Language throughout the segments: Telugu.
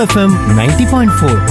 ఎఫ్ఎం నైంటీ పాయింట్ ఫోర్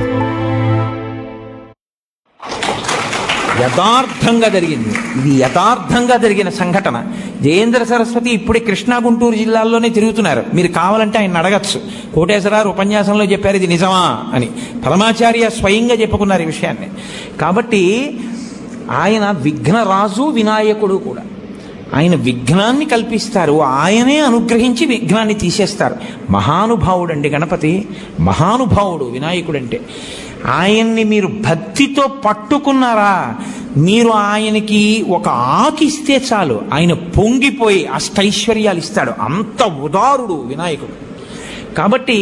యథార్థంగా జరిగింది ఇది యథార్థంగా జరిగిన సంఘటన జయేంద్ర సరస్వతి ఇప్పుడే కృష్ణా గుంటూరు జిల్లాల్లోనే తిరుగుతున్నారు మీరు కావాలంటే ఆయన అడగచ్చు కోటేశ్వరారు ఉపన్యాసంలో చెప్పారు ఇది నిజమా అని పరమాచార్య స్వయంగా చెప్పుకున్నారు ఈ విషయాన్ని కాబట్టి ఆయన విఘ్నరాజు వినాయకుడు కూడా ఆయన విఘ్నాన్ని కల్పిస్తారు ఆయనే అనుగ్రహించి విఘ్నాన్ని తీసేస్తారు మహానుభావుడండి గణపతి మహానుభావుడు వినాయకుడంటే ఆయన్ని మీరు భక్తితో పట్టుకున్నారా మీరు ఆయనకి ఒక ఆకిస్తే చాలు ఆయన పొంగిపోయి అష్టైశ్వర్యాలు ఇస్తాడు అంత ఉదారుడు వినాయకుడు కాబట్టి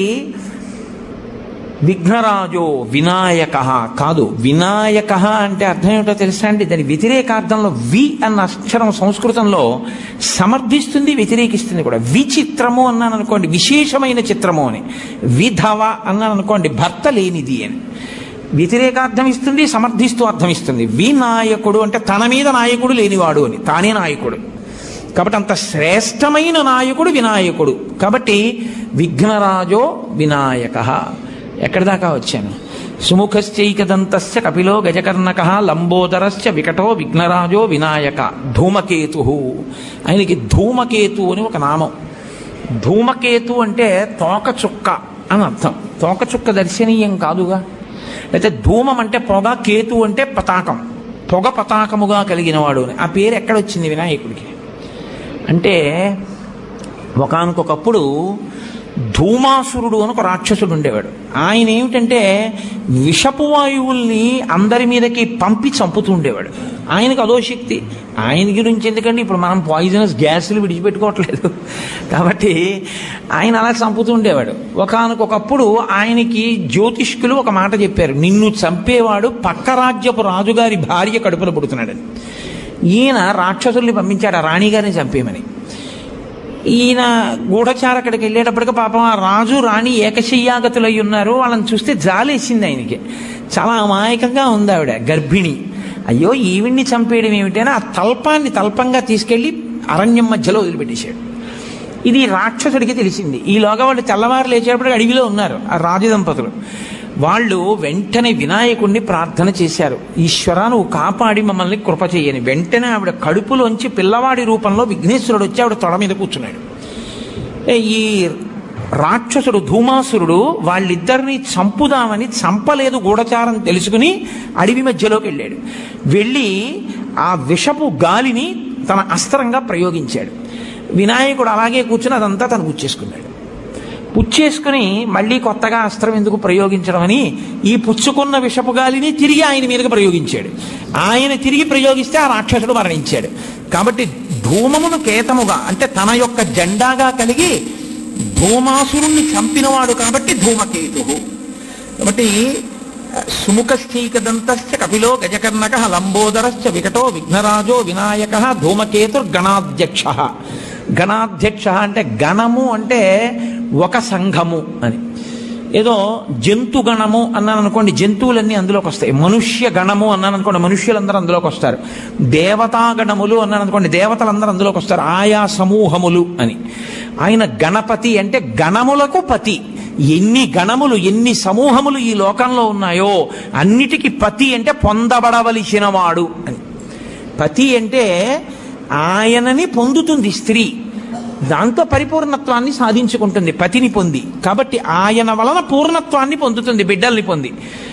విఘ్నరాజో వినాయక కాదు వినాయక అంటే అర్థం ఏమిటో తెలుసా అండి దాని వ్యతిరేకార్థంలో వి అన్న అక్షరం సంస్కృతంలో సమర్థిస్తుంది వ్యతిరేకిస్తుంది కూడా విచిత్రము అన్నాను అనుకోండి విశేషమైన చిత్రము అని విధవ అన్నాను అనుకోండి భర్త లేనిది అని వ్యతిరేకార్థం ఇస్తుంది సమర్థిస్తూ అర్థం ఇస్తుంది వినాయకుడు అంటే తన మీద నాయకుడు లేనివాడు అని తానే నాయకుడు కాబట్టి అంత శ్రేష్టమైన నాయకుడు వినాయకుడు కాబట్టి విఘ్నరాజో వినాయక ఎక్కడి దాకా వచ్చాను సుముఖశ్చైకదంతస్య కపిలో గజకర్ణక లంబోదరస్య వికటో విఘ్నరాజో వినాయక ధూమకేతు ఆయనకి ధూమకేతు అని ఒక నామం ధూమకేతు అంటే తోక చుక్క అని అర్థం తోక చుక్క దర్శనీయం కాదుగా అయితే ధూమం అంటే పొగ కేతు అంటే పతాకం పొగ పతాకముగా కలిగినవాడు అని ఆ పేరు ఎక్కడొచ్చింది వినాయకుడికి అంటే ఒకానొకప్పుడు ధూమాసురుడు అని ఒక రాక్షసుడు ఉండేవాడు ఆయన ఏమిటంటే విషపు వాయువుల్ని అందరి మీదకి పంపి చంపుతూ ఉండేవాడు ఆయనకు అదో శక్తి ఆయన గురించి ఎందుకంటే ఇప్పుడు మనం పాయిజనస్ గ్యాసులు విడిచిపెట్టుకోవట్లేదు కాబట్టి ఆయన అలా చంపుతూ ఉండేవాడు ఒకానొకప్పుడు ఆయనకి జ్యోతిష్కులు ఒక మాట చెప్పారు నిన్ను చంపేవాడు పక్క రాజ్యపు రాజుగారి భార్య కడుపులో పుడుతున్నాడని ఈయన రాక్షసుల్ని పంపించాడు ఆ రాణిగారిని చంపేయమని ఈయన గూఢచార అక్కడికి వెళ్ళేటప్పటికి పాపం ఆ రాజు రాణి ఏకశయ్యాగతులై ఉన్నారు వాళ్ళని చూస్తే జాలేసింది ఆయనకి చాలా అమాయకంగా ఉంది ఆవిడ గర్భిణి అయ్యో ఈవిడ్ని చంపేయడం ఏమిటని ఆ తల్పాన్ని తల్పంగా తీసుకెళ్లి అరణ్యం మధ్యలో వదిలిపెట్టేశాడు ఇది రాక్షసుడికి తెలిసింది ఈలోగా వాళ్ళు తెల్లవారు లేచేటప్పుడు అడవిలో ఉన్నారు ఆ రాజు దంపతులు వాళ్ళు వెంటనే వినాయకుడిని ప్రార్థన చేశారు ఈశ్వరా నువ్వు కాపాడి మమ్మల్ని కృప చేయని వెంటనే ఆవిడ కడుపులోంచి పిల్లవాడి రూపంలో విఘ్నేశ్వరుడు వచ్చి ఆవిడ తొడ మీద కూర్చున్నాడు ఏ, ఈ రాక్షసుడు ధూమాసురుడు వాళ్ళిద్దరిని చంపుదామని చంపలేదు గూఢచారం తెలుసుకుని అడవి మధ్యలోకి వెళ్ళాడు వెళ్ళి ఆ విషపు గాలిని తన అస్త్రంగా ప్రయోగించాడు వినాయకుడు అలాగే కూర్చుని అదంతా తను పుచ్చేసుకున్నాడు పుచ్చేసుకుని మళ్ళీ కొత్తగా అస్త్రం ఎందుకు ప్రయోగించడం అని ఈ పుచ్చుకున్న విషపు గాలిని తిరిగి ఆయన మీదకి ప్రయోగించాడు ఆయన తిరిగి ప్రయోగిస్తే ఆ రాక్షసుడు మరణించాడు కాబట్టి ధూమమును కేతముగా అంటే తన యొక్క జెండాగా కలిగి ధూమాసురుణ్ణి చంపినవాడు కాబట్టి ధూమకేతు కాబట్టి సుముఖస్థీకదంతశ్చ కపిలో గజకర్ణక లంబోదరశ్చ వికటో విఘ్నరాజో వినాయక ధూమకేతుర్గణాధ్యక్ష గణాధ్యక్ష అంటే గణము అంటే ఒక సంఘము అని ఏదో జంతు గణము అన్నాను అనుకోండి జంతువులన్నీ అందులోకి వస్తాయి మనుష్య గణము అన్నాను అనుకోండి మనుష్యులందరూ అందులోకి వస్తారు దేవతా గణములు అన్నాను అనుకోండి దేవతలందరూ అందులోకి వస్తారు ఆయా సమూహములు అని ఆయన గణపతి అంటే గణములకు పతి ఎన్ని గణములు ఎన్ని సమూహములు ఈ లోకంలో ఉన్నాయో అన్నిటికీ పతి అంటే పొందబడవలసిన వాడు అని పతి అంటే ఆయనని పొందుతుంది స్త్రీ దాంతో పరిపూర్ణత్వాన్ని సాధించుకుంటుంది పతిని పొంది కాబట్టి ఆయన వలన పూర్ణత్వాన్ని పొందుతుంది బిడ్డల్ని పొంది